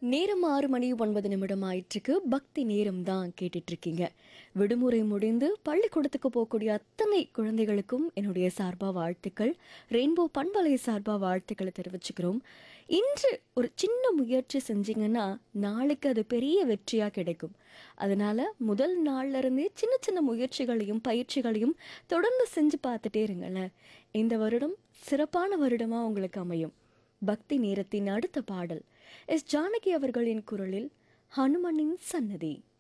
நேரம் ஆறு மணி ஒன்பது நிமிடம் ஆயிற்றுக்கு பக்தி நேரம் தான் கேட்டுட்டு இருக்கீங்க விடுமுறை முடிந்து பள்ளிக்கூடத்துக்கு போகக்கூடிய அத்தனை குழந்தைகளுக்கும் என்னுடைய சார்பா வாழ்த்துக்கள் ரெயின்போ பண்பலை சார்பா வாழ்த்துக்களை தெரிவிச்சுக்கிறோம் இன்று ஒரு சின்ன முயற்சி செஞ்சீங்கன்னா நாளைக்கு அது பெரிய வெற்றியா கிடைக்கும் அதனால முதல் நாள்ல இருந்தே சின்ன சின்ன முயற்சிகளையும் பயிற்சிகளையும் தொடர்ந்து செஞ்சு பார்த்துட்டே இருங்களேன் இந்த வருடம் சிறப்பான வருடமா உங்களுக்கு அமையும் பக்தி நேரத்தின் அடுத்த பாடல் எஸ் ஜானகி அவர்களின் குரலில் ஹனுமனின் சன்னதி